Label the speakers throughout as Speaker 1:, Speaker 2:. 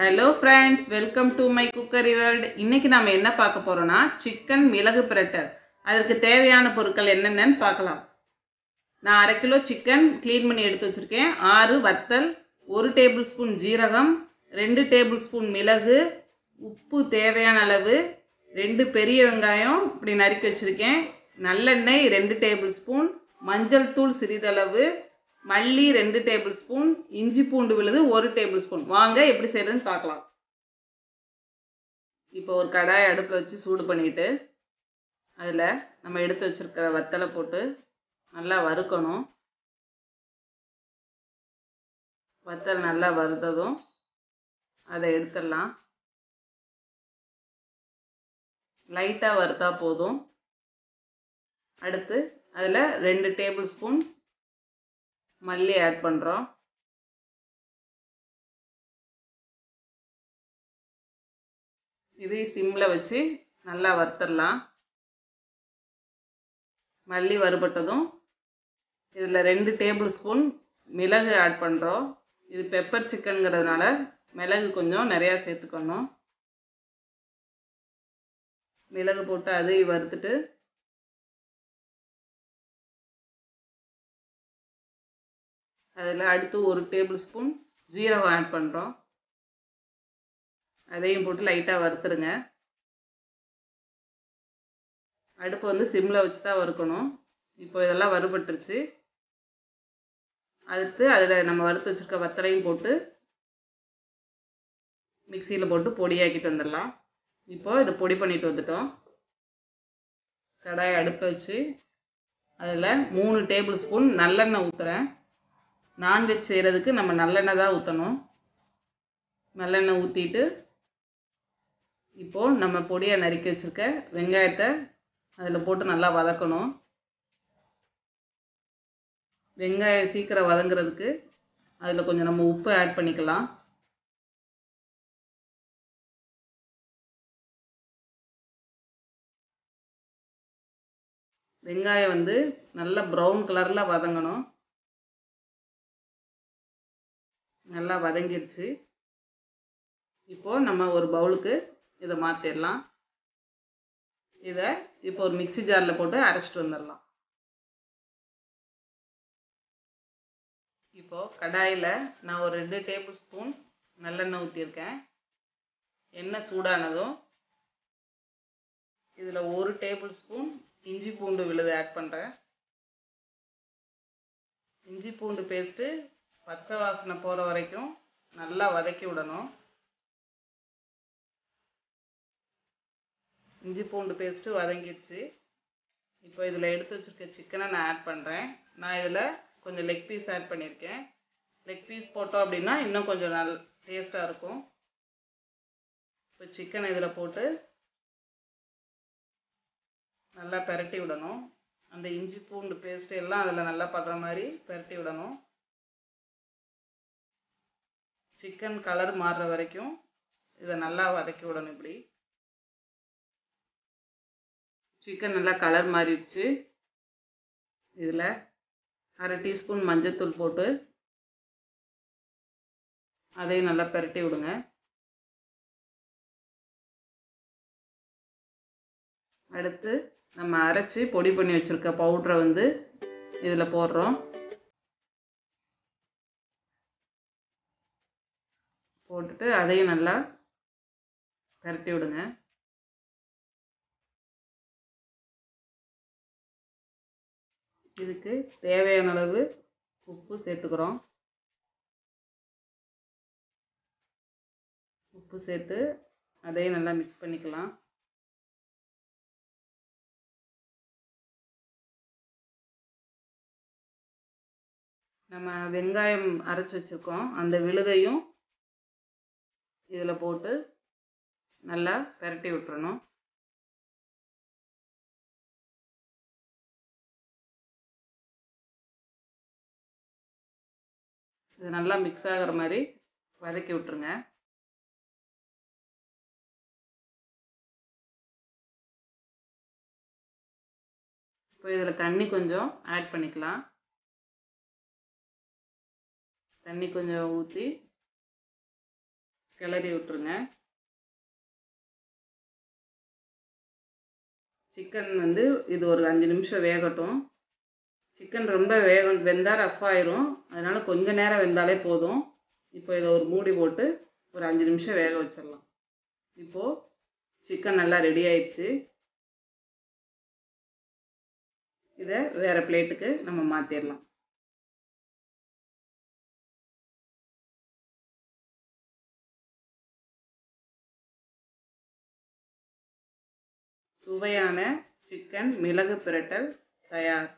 Speaker 1: hello friends welcome to my cookery world இன்னைக்கு நாம என்ன பார்க்க போறோம்னா சிக்கன் மிளகு பிரட்டல் அதற்கு தேவையான பொருட்கள் என்னென்னன்னு பார்க்கலாம் நான் அரை கிலோ சிக்கன் க்ளீன் பண்ணி எடுத்து வச்சுருக்கேன் ஆறு வத்தல் ஒரு டேபிள் ஸ்பூன் ஜீரகம் ரெண்டு டேபிள் ஸ்பூன் மிளகு உப்பு தேவையான அளவு ரெண்டு பெரிய வெங்காயம் இப்படி நறுக்கி வச்சுருக்கேன் நல்லெண்ணெய் ரெண்டு டேபிள் ஸ்பூன் மஞ்சள் தூள் சிறிதளவு மல்லி ரெண்டு டேபிள் ஸ்பூன் இஞ்சி பூண்டு விழுது ஒரு டேபிள் ஸ்பூன் வாங்க எப்படி செய்யறதுன்னு பார்க்கலாம் இப்போ ஒரு கடாய் அடுப்பில் வச்சு சூடு பண்ணிட்டு அதில் நம்ம எடுத்து வச்சிருக்கிற வத்தலை போட்டு நல்லா வறுக்கணும் வத்தல் நல்லா வறுத்ததும் அதை எடுத்துடலாம் லைட்டாக வறுத்தா போதும் அடுத்து அதில் ரெண்டு டேபிள் ஸ்பூன் மல்லி ஆட் பண்ணுறோம் இதையும் சிம்மில் வச்சு நல்லா வறுத்துடலாம் மல்லி வறுபட்டதும் இதில் ரெண்டு டேபிள் ஸ்பூன் மிளகு ஆட் பண்ணுறோம் இது பெப்பர் சிக்கனுங்கிறதுனால மிளகு கொஞ்சம் நிறையா சேர்த்துக்கணும் மிளகு போட்டு அதையும் வறுத்துட்டு அதில் அடுத்து ஒரு டேபிள் ஸ்பூன் ஜீரகம் ஆட் பண்ணுறோம் அதையும் போட்டு லைட்டாக வறுத்துருங்க அடுப்பு வந்து சிம்மில் வச்சு தான் வறுக்கணும் இப்போ இதெல்லாம் வறுபட்டுருச்சு அடுத்து அதில் நம்ம வறுத்து வச்சுருக்க வத்தலையும் போட்டு மிக்சியில் போட்டு பொடியாக்கிட்டு வந்துடலாம் இப்போது இதை பொடி பண்ணிட்டு வந்துட்டோம் கடாயை அடுப்பை வச்சு அதில் மூணு டேபிள் ஸ்பூன் நல்லெண்ணெய் ஊற்றுறேன் நான்வெஜ் செய்கிறதுக்கு நம்ம நல்லெண்ணெய் தான் ஊற்றணும் நல்லெண்ணெய் ஊற்றிட்டு இப்போது நம்ம பொடியை நறுக்கி வச்சுருக்க வெங்காயத்தை அதில் போட்டு நல்லா வதக்கணும் வெங்காயம் சீக்கிரம் வதங்குறதுக்கு அதில் கொஞ்சம் நம்ம உப்பு ஆட் பண்ணிக்கலாம் வெங்காயம் வந்து நல்லா ப்ரௌன் கலரில் வதங்கணும் நல்லா வதங்கிருச்சு இப்போது நம்ம ஒரு பவுலுக்கு இதை மாற்றிடலாம் இதை இப்போ ஒரு மிக்சி ஜாரில் போட்டு அரைச்சிட்டு வந்துடலாம் இப்போது கடாயில் நான் ஒரு ரெண்டு டேபிள் ஸ்பூன் நல்லெண்ணெய் ஊற்றிருக்கேன் எண்ணெய் சூடானதும் இதில் ஒரு டேபிள் ஸ்பூன் இஞ்சி பூண்டு விழுது ஆட் பண்ணுறேன் இஞ்சி பூண்டு பேஸ்ட்டு பச்சை வாசனை போகிற வரைக்கும் நல்லா வதக்கி விடணும் இஞ்சி பூண்டு பேஸ்ட்டு வதங்கிடுச்சு இப்போ இதில் எடுத்து வச்சுருக்க சிக்கனை நான் ஆட் பண்ணுறேன் நான் இதில் கொஞ்சம் லெக் பீஸ் ஆட் பண்ணியிருக்கேன் லெக் பீஸ் போட்டோம் அப்படின்னா இன்னும் கொஞ்சம் நல் டேஸ்ட்டாக இருக்கும் இப்போ சிக்கனை இதில் போட்டு நல்லா பெரட்டி விடணும் அந்த இஞ்சி பூண்டு பேஸ்ட் எல்லாம் அதில் நல்லா படுற மாதிரி பெரட்டி விடணும் சிக்கன் கலர் மாறுற வரைக்கும் இதை நல்லா வதக்கி விடணும் இப்படி சிக்கன் நல்லா கலர் மாறிடுச்சு இதில் அரை டீஸ்பூன் மஞ்சத்தூள் போட்டு அதையும் நல்லா பெரட்டி விடுங்க அடுத்து நம்ம அரைச்சி பொடி பண்ணி வச்சுருக்க பவுட்ரை வந்து இதில் போடுறோம் போட்டுட்டு அதையும் நல்லா பரட்டி விடுங்க இதுக்கு தேவையான அளவு உப்பு சேர்த்துக்கிறோம் உப்பு சேர்த்து அதையும் நல்லா மிக்ஸ் பண்ணிக்கலாம் நம்ம வெங்காயம் அரைச்சி வச்சுருக்கோம் அந்த விழுதையும் இதில் போட்டு நல்லா பெரட்டி விட்டுறணும் இது நல்லா மிக்ஸ் ஆகிற மாதிரி வதக்கி விட்டுருங்க இப்போ இதில் தண்ணி கொஞ்சம் ஆட் பண்ணிக்கலாம் தண்ணி கொஞ்சம் ஊற்றி கிளறி விட்டுருங்க சிக்கன் வந்து இது ஒரு அஞ்சு நிமிஷம் வேகட்டும் சிக்கன் ரொம்ப வேக வெந்தால் ரஃப் ஆயிரும் அதனால கொஞ்ச நேரம் வெந்தாலே போதும் இப்போ இதை ஒரு மூடி போட்டு ஒரு அஞ்சு நிமிஷம் வேக வச்சிடலாம் இப்போது சிக்கன் நல்லா ரெடி ஆயிடுச்சு இதை வேறு பிளேட்டுக்கு நம்ம மாற்றிடலாம் சுவையான சிக்கன் மிளகு பிரட்டல் தயார்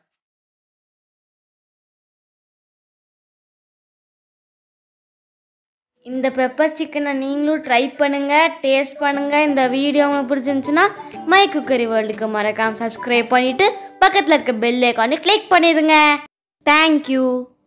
Speaker 2: இந்த பெப்பர் சிக்கனை நீங்களும் ட்ரை பண்ணுங்க டேஸ்ட் பண்ணுங்க இந்த வீடியோ உங்களுக்கு பிடிச்சிருந்துச்சுன்னா மை குக்கரி வேர்ல்டுக்கு மறக்காம சப்ஸ்கிரைப் பண்ணிட்டு பக்கத்தில் இருக்க பெல் ஐக்கானு கிளிக் பண்ணிடுங்க தேங்க்யூ